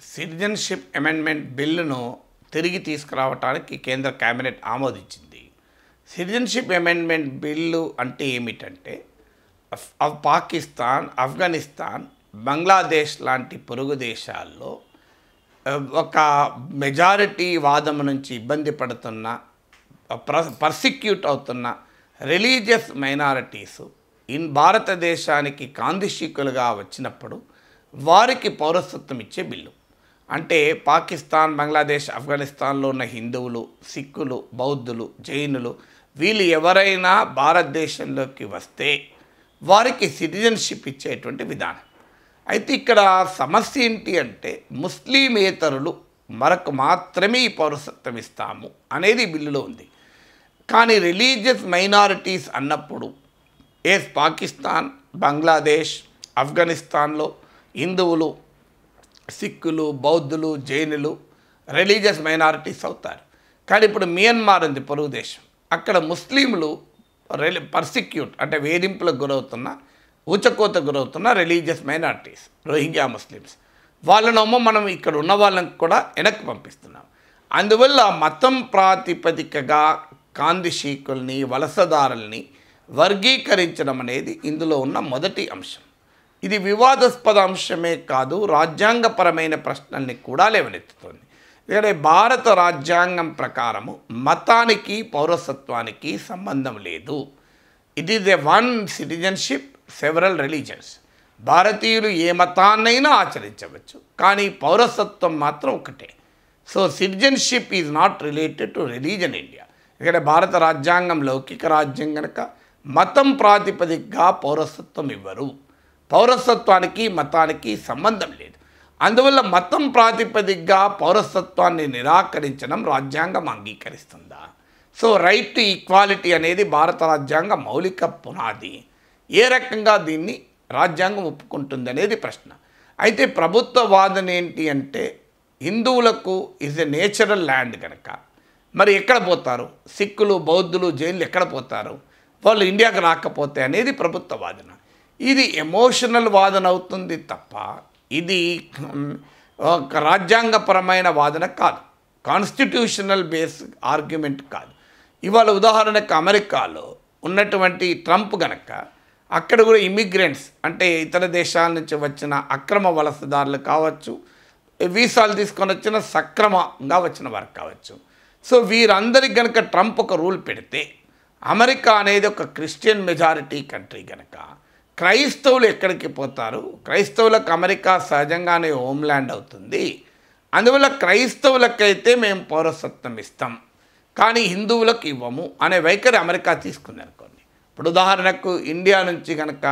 citizenship amendment బిల్లును తిరిగి తీసుకురావడానికి కేంద్ర కేబినెట్ ఆమోదించింది సిటిజన్షిప్ అమెండ్మెంట్ బిల్లు అంటే ఏమిటంటే అఫ్- అఫ్ పాకిస్తాన్ ఆఫ్ఘనిస్తాన్ బంగ్లాదేశ్ లాంటి పొరుగు దేశాల్లో ఆ, ఒక మెజారిటీ వాదం నుంచి ఇబ్బంది పడుతున్న ప్ర పర్సిక్యూట్ అవుతున్న రిలీజియస్ మైనారిటీస్ ఇన్ భారతదేశానికి కాందిశీకులుగా వచ్చినప్పుడు వారికి పౌరసత్వం ఇచ్చే బిల్లు అంటే పాకిస్తాన్ బంగ్లాదేశ్ ఆఫ్ఘనిస్తాన్లో ఉన్న హిందువులు సిక్కులు బౌద్ధులు జైనులు వీళ్ళు ఎవరైనా భారతదేశంలోకి వస్తే వారికి సిటిజన్షిప్ ఇచ్చేటువంటి విధానం అయితే ఇక్కడ సమస్య ఏంటి అంటే ముస్లిమేతరులు మనకు మాత్రమే ఈ పౌరసత్వం ఇస్తాము అనేది ఈ బిల్లులో ఉంది కానీ రిలీజియస్ మైనారిటీస్ అన్నప్పుడు ఎస్ పాకిస్తాన్ బంగ్లాదేశ్ ఆఫ్ఘనిస్తాన్లో హిందువులు సిక్కులు బౌద్ధులు జైనులు రిలీజియస్ మైనారిటీస్ అవుతారు కానీ ఇప్పుడు మియన్మార్ ఉంది పొరుగు దేశం అక్కడ ముస్లింలు రెలి పర్సిక్యూట్ అంటే వేధింపులకు గురవుతున్న ఊచకోత గురవుతున్న రిలీజియస్ మైనారిటీస్ రోహింగ్యా ముస్లిమ్స్ వాళ్ళనొమ్మ మనం ఇక్కడ ఉన్న వాళ్ళని కూడా వెనక్కి పంపిస్తున్నాం అందువల్ల మతం ప్రాతిపదికగా కాందిశీకుల్ని వలసదారుల్ని వర్గీకరించడం అనేది ఇందులో ఉన్న మొదటి అంశం ఇది వివాదాస్పద అంశమే కాదు రాజ్యాంగపరమైన ప్రశ్నల్ని కూడా లేవనెత్తుతుంది ఎందుకంటే భారత రాజ్యాంగం ప్రకారము మతానికి పౌరసత్వానికి సంబంధం లేదు it is a one citizenship several religions భారతీయులు ఏ మతాన్నైనా ఆచరించవచ్చు కానీ పౌరసత్వం మాత్రం ఒకటే so citizenship is not related to religion India ఇక్కడ భారత రాజ్యాంగం లౌకిక రాజ్యం కనుక మతం ప్రాతిపదికగా పౌరసత్వం ఇవ్వరు పౌరసత్వానికి మతానికి సంబంధం లేదు అందువల్ల మతం ప్రాతిపదికగా పౌరసత్వాన్ని నిరాకరించడం రాజ్యాంగం అంగీకరిస్తుందా సో రైట్ టు ఈక్వాలిటీ అనేది భారత రాజ్యాంగ మౌలిక పునాది ఏ రకంగా దీన్ని రాజ్యాంగం ఒప్పుకుంటుంది అనేది ప్రశ్న అయితే ప్రభుత్వ వాదన ఏంటి అంటే హిందువులకు ఇస్ ఎ నేచురల్ ల్యాండ్ కనుక మరి ఎక్కడ పోతారు సిక్కులు బౌద్ధులు జైన్లు ఎక్కడ పోతారు వాళ్ళు ఇండియాకి రాకపోతే అనేది ప్రభుత్వ వాదన ఇది ఎమోషనల్ వాదన అవుతుంది తప్ప ఇది మ్, ఒక రాజ్యాంగపరమైన వాదన కాదు కాన్స్టిట్యూషనల్ బేస్ ఆర్గ్యుమెంట్ కాదు ఇవాళ ఉదాహరణకు అమెరికాలో ఉన్నటువంటి ట్రంప్ గనక అక్కడ కూడా ఇమిగ్రెంట్స్ అంటే ఇతర దేశాల నుంచి వచ్చిన అక్రమ వలసదారులు కావచ్చు వీసాలు తీసుకొని వచ్చిన సక్రమంగా వచ్చిన వారు కావచ్చు సో వీరందరికి గనక ట్రంప్ ఒక రూల్ పెడితే అమెరికా అనేది ఒక క్రిస్టియన్ మెజారిటీ కంట్రీ కనుక క్రైస్తవులు ఎక్కడికి పోతారు క్రైస్తవులకు అమెరికా సహజంగానే హోమ్ల్యాండ్ అవుతుంది అందువల్ల క్రైస్తవులకైతే మేము పౌరసత్వం ఇస్తాం కానీ హిందువులకు ఇవ్వము అనే వైఖరి అమెరికా తీసుకుంది అనుకోండి ఇప్పుడు ఉదాహరణకు ఇండియా నుంచి కనుక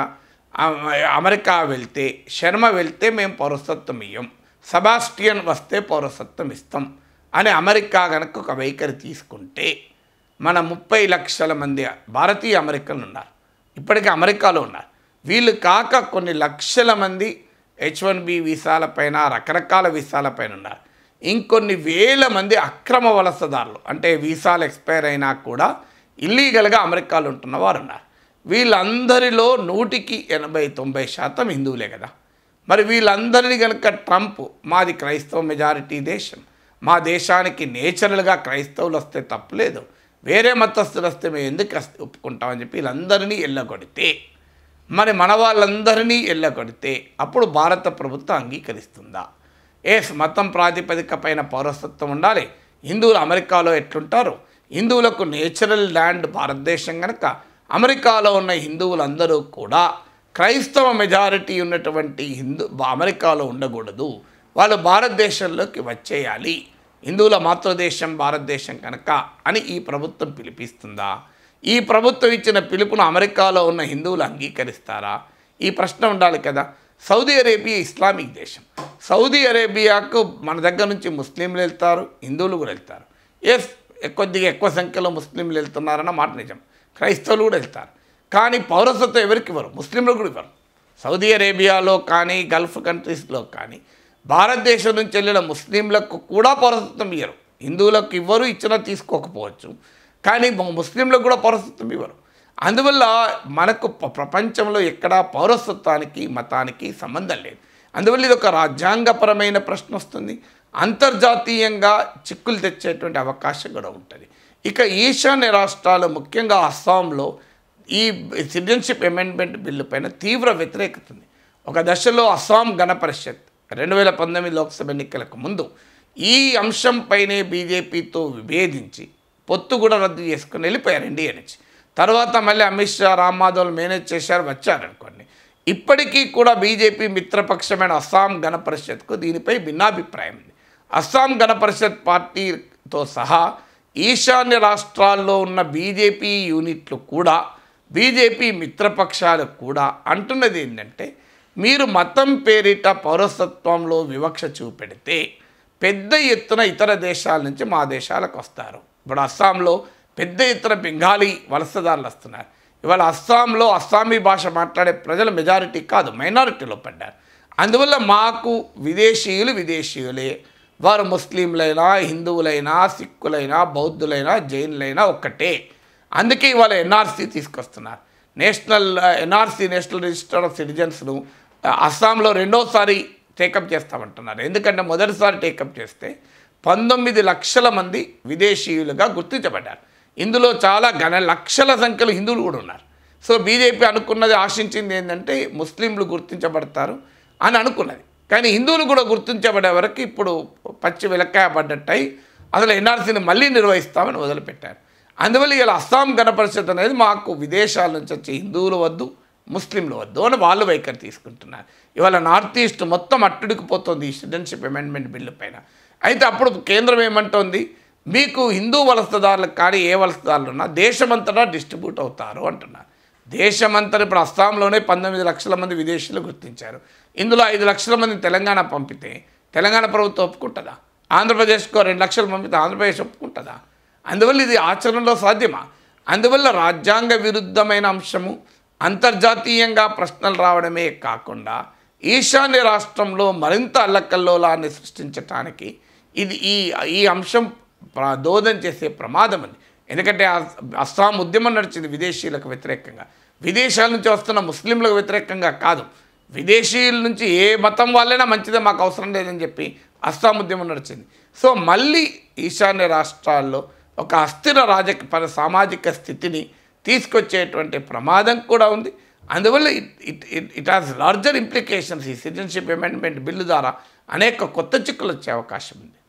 అమెరికా వెళ్తే శర్మ వెళ్తే మేము పౌరసత్వం ఇవ్వం సబాస్టియన్ వస్తే పౌరసత్వం ఇస్తాం అని అమెరికా కనుక ఒక వైఖరి తీసుకుంటే మన ముప్పై లక్షల మంది భారతీయ అమెరికన్లు ఉన్నారు ఇప్పటికీ అమెరికాలో ఉన్నారు వీళ్ళు కాక కొన్ని లక్షల మంది హెచ్ వన్ బి వీసాలపైన రకరకాల వీసాలపైన ఉన్నారు ఇంకొన్ని వేల మంది అక్రమ వలసదారులు అంటే వీసాలు ఎక్స్పైర్ అయినా కూడా ఇల్లీగల్గా అమెరికాలో ఉంటున్న వారు ఉన్నారు వీళ్ళందరిలో నూటికి ఎనభై తొంభై శాతం హిందువులే కదా మరి వీళ్ళందరినీ కనుక ట్రంప్ మాది క్రైస్తవ మెజారిటీ దేశం మా దేశానికి నేచురల్గా క్రైస్తవులు వస్తే తప్పులేదు వేరే మతస్థులు వస్తే మేము ఎందుకు వస్తే ఒప్పుకుంటామని చెప్పి వీళ్ళందరినీ ఎల్లగొడితే మరి మన వాళ్ళందరినీ ఎల్లగొడితే అప్పుడు భారత ప్రభుత్వం అంగీకరిస్తుందా ఏస్ మతం ప్రాతిపదిక పైన పౌరసత్వం ఉండాలి హిందువులు అమెరికాలో ఎట్లుంటారు హిందువులకు నేచురల్ ల్యాండ్ భారతదేశం కనుక అమెరికాలో ఉన్న హిందువులందరూ కూడా క్రైస్తవ మెజారిటీ ఉన్నటువంటి హిందూ అమెరికాలో ఉండకూడదు వాళ్ళు భారతదేశంలోకి వచ్చేయాలి హిందువుల మాతృదేశం భారతదేశం కనుక అని ఈ ప్రభుత్వం పిలిపిస్తుందా ఈ ప్రభుత్వం ఇచ్చిన పిలుపును అమెరికాలో ఉన్న హిందువులు అంగీకరిస్తారా ఈ ప్రశ్న ఉండాలి కదా సౌదీ అరేబియా ఇస్లామిక్ దేశం సౌదీ అరేబియాకు మన దగ్గర నుంచి ముస్లింలు వెళ్తారు హిందువులు కూడా వెళ్తారు ఎస్ కొద్దిగా ఎక్కువ సంఖ్యలో ముస్లింలు వెళ్తున్నారన్న మాట నిజం క్రైస్తవులు కూడా వెళ్తారు కానీ పౌరసత్వం ఎవరికి ఇవ్వరు ముస్లింలు కూడా ఇవ్వరు సౌదీ అరేబియాలో కానీ గల్ఫ్ కంట్రీస్లో కానీ భారతదేశం నుంచి వెళ్ళిన ముస్లింలకు కూడా పౌరసత్వం ఇవ్వరు హిందువులకు ఇవ్వరు ఇచ్చినా తీసుకోకపోవచ్చు కానీ మ- ముస్లింలకు కూడా పౌరసత్వం ఇవ్వరు అందువల్ల మనకు ప- ప్రపంచంలో ఎక్కడా పౌరసత్వానికి మతానికి సంబంధం లేదు అందువల్ల ఇది ఒక రాజ్యాంగపరమైన ప్రశ్న వస్తుంది అంతర్జాతీయంగా చిక్కులు తెచ్చేటువంటి అవకాశం కూడా ఉంటుంది ఇక ఈశాన్య రాష్ట్రాలు ముఖ్యంగా అస్సాంలో ఈ సిటిజన్షిప్ అమెండ్మెంట్ బిల్లు పైన తీవ్ర వ్యతిరేకత ఉంది ఒక దశలో అస్సాం గణ పరిషత్ రెండు వేల పంతొమ్మిది లోక్సభ ఎన్నికలకు ముందు ఈ అంశంపైనే బీజేపీతో విభేదించి పొత్తు కూడా రద్దు చేసుకుని వెళ్ళిపోయారు ఎన్డీఏ నుంచి తర్వాత మళ్ళీ అమిత్ షా రామ్ మాధవ్ మేనేజ్ చేశారు వచ్చారనుకోండి ఇప్పటికీ కూడా బీజేపీ మిత్రపక్షమైన అస్సాం గణ పరిషత్కు దీనిపై భిన్నాభిప్రాయం ఉంది అస్సాం గణ పరిషత్ పార్టీతో సహా ఈశాన్య రాష్ట్రాల్లో ఉన్న బీజేపీ యూనిట్లు కూడా బీజేపీ మిత్రపక్షాలు కూడా అంటున్నది ఏంటంటే మీరు మతం పేరిట పౌరసత్వంలో వివక్ష చూపెడితే పెద్ద ఎత్తున ఇతర దేశాల నుంచి మా దేశాలకు వస్తారు ఇప్పుడు అస్సాంలో పెద్ద ఎత్తున బెంగాలీ వలసదారులు వస్తున్నారు ఇవాళ అస్సాంలో అస్సామీ భాష మాట్లాడే ప్రజల మెజారిటీ కాదు మైనారిటీలో పడ్డారు అందువల్ల మాకు విదేశీయులు విదేశీయులే వారు ముస్లింలైనా హిందువులైనా సిక్కులైనా బౌద్ధులైనా జైనులైనా ఒక్కటే అందుకే ఇవాళ ఎన్ఆర్సీ తీసుకొస్తున్నారు national NRC national register of సిటిజన్స్ను అస్సాంలో రెండోసారి టేకప్ చేస్తామంటున్నారు ఎందుకంటే మొదటిసారి టేకప్ చేస్తే పంతొమ్మిది లక్షల మంది విదేశీయులుగా గుర్తించబడ్డారు ఇందులో చాలా ఘన లక్షల సంఖ్యలో హిందువులు కూడా ఉన్నారు సో బీజేపీ అనుకున్నది ఆశించింది ఏంటంటే ముస్లింలు గుర్తించబడతారు అని అనుకున్నది కానీ హిందువులు కూడా గుర్తించబడే వరకు ఇప్పుడు పచ్చి విలక్కాయ పడ్డట్టయి అసలు ఎన్ఆర్సీని మళ్ళీ నిర్వహిస్తామని వదిలిపెట్టారు అందువల్ల ఇలా అస్సాం గణపరిషత్ అనేది మాకు విదేశాల నుంచి వచ్చే హిందువులు వద్దు ముస్లింలు వద్దు అని వాళ్ళు వైఖరి తీసుకుంటున్నారు ఇవాళ నార్త్ ఈస్ట్ మొత్తం అట్టుడికిపోతుంది ఈ సిటిజన్షిప్ అమెండ్మెంట్ బిల్లు పైన అయితే అప్పుడు కేంద్రం ఏమంటోంది మీకు హిందూ వలసదారులకు కానీ ఏ వలసదారులు ఉన్నా దేశమంతటా డిస్ట్రిబ్యూట్ అవుతారు అంటున్నారు దేశమంతా ఇప్పుడు అస్సాంలోనే పంతొమ్మిది లక్షల మంది విదేశీయులు గుర్తించారు ఇందులో ఐదు లక్షల మంది తెలంగాణ పంపితే తెలంగాణ ప్రభుత్వం ఒప్పుకుంటుందా ఆంధ్రప్రదేశ్కో రెండు లక్షలు పంపితే ఆంధ్రప్రదేశ్ ఒప్పుకుంటుందా అందువల్ల ఇది ఆచరణలో సాధ్యమా అందువల్ల రాజ్యాంగ విరుద్ధమైన అంశము అంతర్జాతీయంగా ప్రశ్నలు రావడమే కాకుండా ఈశాన్య రాష్ట్రంలో మరింత అల్లకల్లోలాన్ని సృష్టించటానికి ఇది ఈ ఈ అంశం ప్ర- దోదం చేసే ప్రమాదం ఉంది ఎందుకంటే అస్- అస్సాం ఉద్యమం నడిచింది విదేశీయులకు వ్యతిరేకంగా విదేశాల నుంచి వస్తున్న ముస్లింలకు వ్యతిరేకంగా కాదు విదేశీయుల నుంచి ఏ మతం వాళ్ళైనా మంచిదే మాకు అవసరం లేదని చెప్పి అస్సాం ఉద్యమం నడిచింది సో మళ్ళీ ఈశాన్య రాష్ట్రాల్లో ఒక అస్థిర రాజకీయ పర సామాజిక స్థితిని తీసుకొచ్చేటువంటి ప్రమాదం కూడా ఉంది అందువల్ల it it it it has larger implications ఈ సిటిజన్షిప్ అమెండ్మెంట్ బిల్లు ద్వారా అనేక కొత్త చిక్కులు వచ్చే అవకాశం ఉంది